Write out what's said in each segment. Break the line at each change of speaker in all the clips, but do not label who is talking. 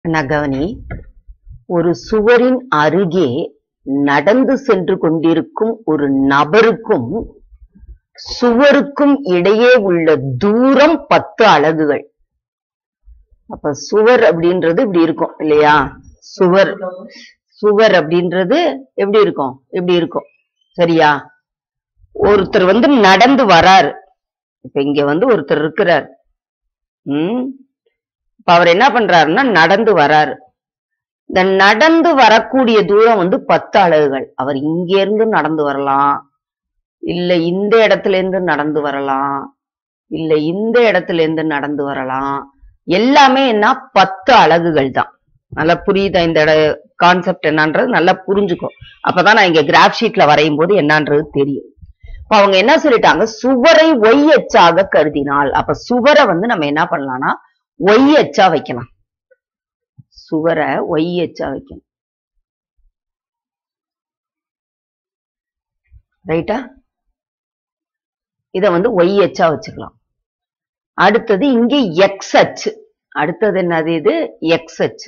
நகவனி ஒரு சுவரின் அருகே நடந்து சென்று கொண்டிருக்கும் ஒரு நபருக்கும் சுவருக்கும் இடையே உள்ள தூரம் பத்து அலகுகள் அப்ப சுவர் அப்படின்றது இப்படி இருக்கும் இல்லையா சுவர் சுவர் அப்படின்றது எப்படி இருக்கும் இப்படி இருக்கும் சரியா ஒருத்தர் வந்து நடந்து வராரு இப்ப இங்க வந்து ஒருத்தர் இருக்கிறார் உம் இப்ப அவர் என்ன பண்றாருன்னா நடந்து வராரு இந்த நடந்து வரக்கூடிய தூரம் வந்து பத்து அலகுகள் அவர் இங்க இருந்து நடந்து வரலாம் இல்ல இந்த இடத்துல இருந்து நடந்து வரலாம் இல்ல இந்த இடத்துல இருந்து நடந்து வரலாம் எல்லாமே என்ன பத்து அலகுகள் தான் நல்லா புரியுதா இந்த கான்செப்ட் என்னன்றது நல்லா புரிஞ்சுக்கும் அப்பதான் நான் இங்க கிராஃப் ஷீட்ல வரையும் போது என்னன்றது தெரியும் இப்ப அவங்க என்ன சொல்லிட்டாங்க சுவரை ஒய் அச்சாக கருதினால் அப்ப சுவரை வந்து நம்ம என்ன பண்ணலாம்னா ஒய் அச்சா வைக்கலாம் சுவரை ஒய் அச்சா வைக்கணும் ரைட்டா இத வந்து ஒய் அச்சா வச்சுக்கலாம் அடுத்தது இங்க எக்ஸ் அச்சு அடுத்தது என்னது இது எக்ஸ் அச்சு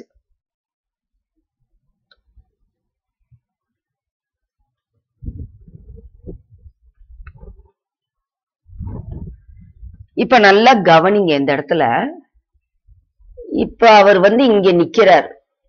இப்ப நல்லா கவனிங்க இந்த இடத்துல இப்ப அவர் வந்து இங்க நிக்கிறார்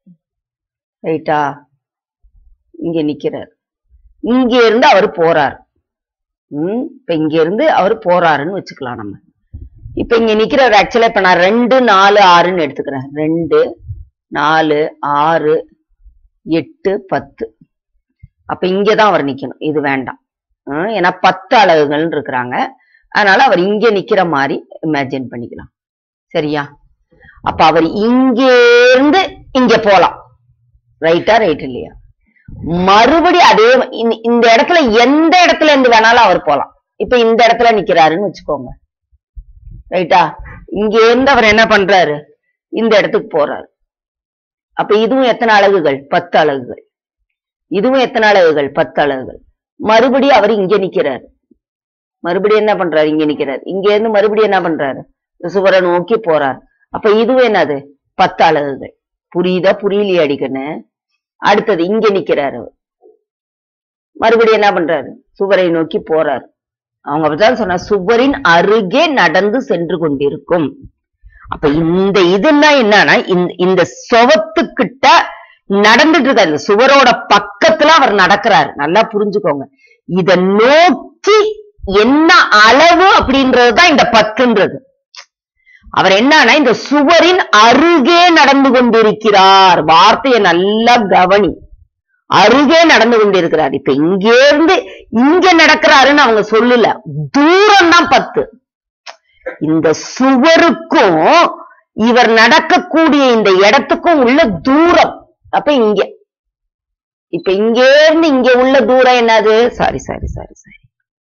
ரைட்டா இங்க நிக்கிறார் இங்க இருந்து அவர் போறார் உம் இப்ப இங்க இருந்து அவர் போறாருன்னு வச்சுக்கலாம் நம்ம இப்ப இங்க நிக்கிறார் ஆக்சுவலா இப்ப நான் ரெண்டு நாலு ஆறுன்னு எடுத்துக்கிறேன் ரெண்டு நாலு ஆறு எட்டு பத்து அப்ப இங்கதான் அவர் நிக்கணும் இது வேண்டாம் ஹம், ஏன்னா பத்து அலகுகள் இருக்கிறாங்க அதனால அவர் இங்க நிக்கிற மாதிரி இமேஜின் பண்ணிக்கலாம் சரியா அப்ப அவர் இங்க இருந்து இங்க போலாம் ரைட்டா ரைட் இல்லையா மறுபடியும் அதே இந்த- இந்த இடத்துல எந்த இடத்துல இருந்து வேணாலும் அவர் போலாம் இப்ப இந்த இடத்துல நிக்கிறாருன்னு வச்சுக்கோங்க ரைட்டா இங்க இருந்து அவர் என்ன பண்றாரு இந்த இடத்துக்கு போறாரு அப்ப இதுவும் எத்தனை அலகுகள் பத்து அலகுகள் இதுவும் எத்தனை அலகுகள் பத்து அலகுகள் மறுபடியும் அவர் இங்க நிக்கிறாரு மறுபடியும் என்ன பண்றாரு இங்க நிக்கிறாரு இங்க இருந்து மறுபடியும் என்ன பண்றாரு இந்த சுவரை நோக்கி போறாரு அப்ப இதுவும் என்னது பத்து அலகுகள் புரியுதா புரியலையா அடிக்கன்னு அடுத்தது இங்க நிக்கிறாரு அவர். மறுபடியும் என்ன பண்றாரு சுவரை நோக்கி போறாரு அவங்க அப்படிதான் சொன்னா சுவரின் அருகே நடந்து சென்று கொண்டிருக்கும் அப்ப இந்த இதுன்னா என்னன்னா இந்த- இந்த சுவத்துக்கிட்ட நடந்துட்டு இருக்காரு இந்த சுவரோட பக்கத்துல அவர் நடக்கிறாரு நல்லா புரிஞ்சுக்கோங்க இத நோக்கி என்ன அளவு அப்படின்றதுதான் இந்த பத்துன்றது அவர் என்னன்னா இந்த சுவரின் அருகே நடந்து கொண்டிருக்கிறார் வார்த்தையை நல்லா கவனி அருகே நடந்து கொண்டிருக்கிறார் இப்ப இங்க இருந்து இங்க நடக்கிறாருன்னு அவங்க சொல்லல தூரம் தான் பத்து இந்த சுவருக்கும் இவர் நடக்கக்கூடிய இந்த இடத்துக்கும் உள்ள தூரம் அப்ப இங்க இப்ப இங்க இருந்து இங்க உள்ள தூரம் என்னது சாரி சாரி சாரி சாரி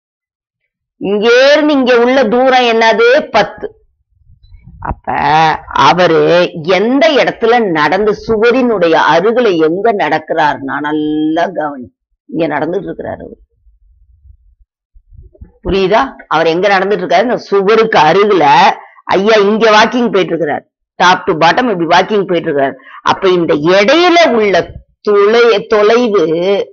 இங்க இருந்து இங்க உள்ள தூரம் என்னது பத்து அப்ப அவரு எந்த இடத்துல நடந்து சுவரினுடைய அருகில எங்க நடக்கிறாருன்னா நல்லா கவனி இங்க நடந்துட்டு இருக்கிறாரு அவர் புரியுதா அவர் எங்க நடந்துட்டு இருக்காரு இந்த சுவருக்கு அருகில ஐயா இங்க வாக்கிங் போயிட்டு இருக்கிறார் டாப் டு பாட்டம் இப்படி வாக்கிங் போயிட்டு இருக்காரு அப்ப இந்த இடையில உள்ள துளை தொலைவு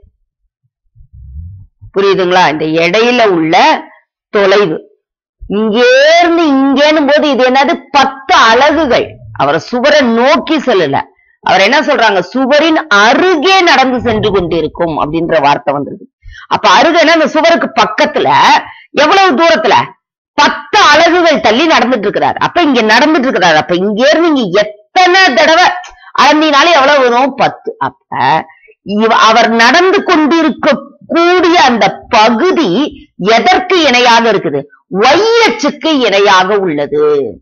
புரியுதுங்களா இந்த இடையில உள்ள தொலைவு இங்கேருந்து இங்கேனும் போது இது என்னது பத்து அலகுகள் அவரை சுவரை நோக்கி செல்லல அவர் என்ன சொல்றாங்க சுவரின் அருகே நடந்து சென்று கொண்டிருக்கும் அப்படின்ற வார்த்தை வந்திருக்கு அப்ப அருகேனா அந்த சுவருக்கு பக்கத்துல எவ்வளவு தூரத்துல பத்து அலகுகள் தள்ளி நடந்துட்டு இருக்கிறார் அப்ப இங்க நடந்துட்டு இருக்கிறார் அப்ப இங்க இருந்து இங்க எத்தனை தடவை அளந்தினாலும் எவ்வளவு வரும் பத்து அப்ப இவ- அவர் நடந்து கொண்டிருக்க கூடிய அந்த பகுதி எதற்கு இணையாக இருக்குது Y அச்சுக்கு இணையாக உள்ளது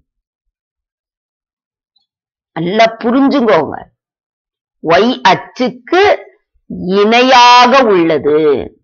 நல்லா புரிஞ்சுங்கோங்க Y அச்சுக்கு இணையாக உள்ளது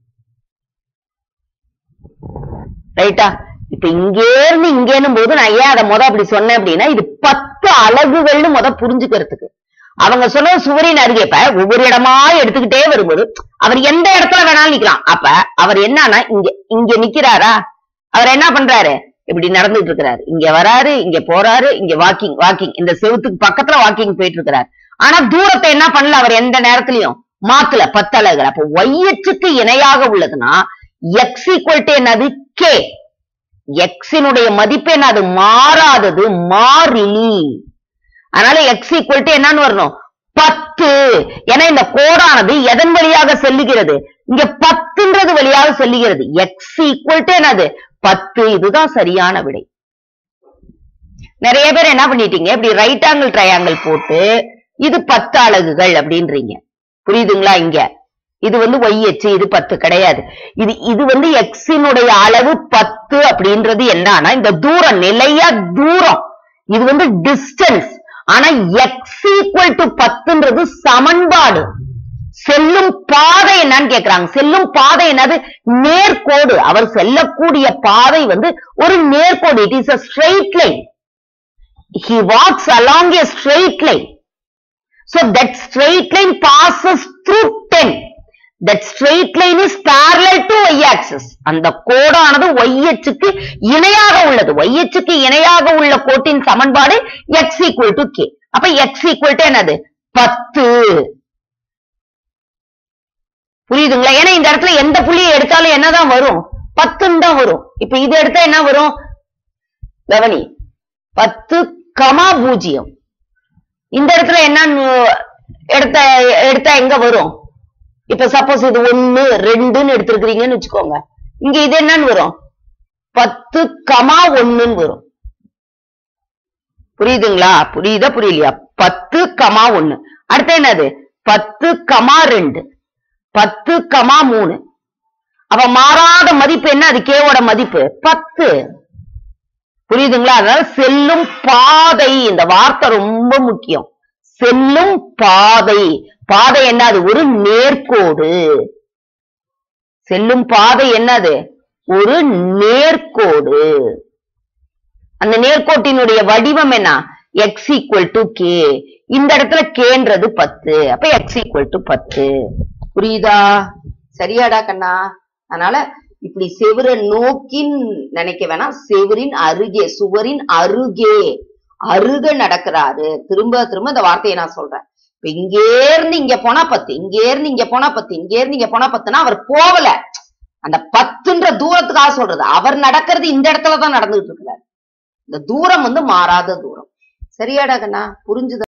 ரைட்டா இப்ப இங்கே இருந்து இங்கேனும் போது நான் ஏன் அதை முத அப்படி சொன்னேன் அப்படின்னா இது பத்து அலகுகள்னு முத புரிஞ்சுக்கிறதுக்கு அவங்க சொன்ன சுவரின் அருகே இப்ப ஒவ்வொரு இடமா எடுத்துக்கிட்டே வரும்போது அவர் எந்த இடத்துல வேணாலும் நிக்கலாம் அப்ப அவர் என்னன்னா இங்க இங்க நிக்கிறாரா அவர் என்ன பண்றாரு இப்படி நடந்துட்டு இருக்கிறாரு இங்க வராரு இங்க போறாரு இங்க வாக்கிங் வாக்கிங் இந்த செவுத்துக்கு பக்கத்துல வாக்கிங் போயிட்டு இருக்கிறார் ஆனா தூரத்தை என்ன பண்ணல அவர் எந்த நேரத்திலையும் மாத்தல பத்து அலகுகள் அப்ப y அச்சுக்கு இணையாக உள்ளதுன்னா x ஈக்குவல் டு என்னது k எக்ஸினுடைய மதிப்பு என்னது மாறாதது மாறிலி அதனால எக்ஸ் ஈக்குவல் டு என்னன்னு வரணும் பத்து ஏன்னா இந்த கோடானது எதன் வழியாக செல்லுகிறது இங்க பத்துன்றது வழியாக செல்லுகிறது எக்ஸ் ஈக்குவல் டு என்னது பத்து இதுதான் சரியான விடை நிறைய பேர் என்ன பண்ணிட்டீங்க இப்படி ரைட் ஆங்கிள் ட்ரையாங்கிள் போட்டு இது பத்து அலகுகள் அப்படின்றீங்க புரியுதுங்களா இங்க இது வந்து ஒய் அச்சு இது பத்து கிடையாது இது இது வந்து எக்ஸினுடைய அளவு பத்து அப்படின்றது என்னன்னா இந்த தூரம் நிலையா தூரம் இது வந்து டிஸ்டன்ஸ் ஆனா எக்ஸ் ஈக்குவல் டு பத்துன்றது சமன்பாடு செல்லும் பாதை என்னன்னு கேக்குறாங்க செல்லும் பாதை என்னது நேர்கோடு அவர் செல்லக்கூடிய பாதை வந்து ஒரு நேர்கோடு it is a straight line he walks along a straight line so that straight line passes through 10 that straight line is parallel to y axis அந்த கோடானது y அச்சுக்கு இணையாக உள்ளது y அச்சுக்கு இணையாக உள்ள கோட்டின் சமன்பாடு x equal to k அப்ப x equal to என்னது பத்து புரியுதுங்களா ஏன்னா இந்த இடத்துல எந்த புள்ளியை எடுத்தாலும் என்னதான் வரும் பத்துன்னு தான் வரும் இப்ப இது எடுத்தா என்ன வரும் கவனி பத்து கமா பூஜ்ஜியம் இந்த இடத்துல என்ன எடுத்த எடுத்தா எங்க வரும் இப்ப சப்போஸ் இது ஒண்ணு ரெண்டுன்னு எடுத்திருக்கிறீங்கன்னு வச்சுக்கோங்க இங்க இது என்னன்னு வரும் பத்து கமா ஒண்ணுன்னு வரும் புரியுதுங்களா புரியுதா புரியலையா பத்து கமா ஒண்ணு அடுத்து என்னது பத்து கமா ரெண்டு பத்து கமா மூணு அப்ப மாறாத மதிப்பு என்ன அது கேவோட மதிப்பு பத்து புரியுதுங்களா அதனால செல்லும் பாதை இந்த வார்த்தை ரொம்ப முக்கியம் செல்லும் பாதை பாதை என்னது ஒரு நேர்கோடு செல்லும் பாதை என்னது ஒரு நேர்கோடு அந்த நேர்கோட்டினுடைய வடிவம் என்ன எக்ஸ் ஈக்குவல் டு கே இந்த இடத்துல கேன்றது பத்து அப்ப எக்ஸ் ஈக்குவல் டு பத்து புரியுதா சரியாடா கண்ணா அதனால இப்படி செவர நோக்கின் நினைக்க வேணாம் செவரின் அருகே சுவரின் அருகே அருக நடக்கிறாரு திரும்ப திரும்ப இந்த வார்த்தையை நான் சொல்றேன் இப்ப இங்கே இருந்து இங்க போனா பத்து இங்கே இருந்து இங்க போனா பத்து இங்கே இருந்து இங்க போனா பத்துனா அவர் போகல அந்த பத்துன்ற தூரத்துக்காக சொல்றது அவர் நடக்கிறது இந்த இடத்துல தான் நடந்துகிட்டு இருக்கிறார் இந்த தூரம் வந்து மாறாத தூரம் சரியாடா கண்ணா புரிஞ்சுதா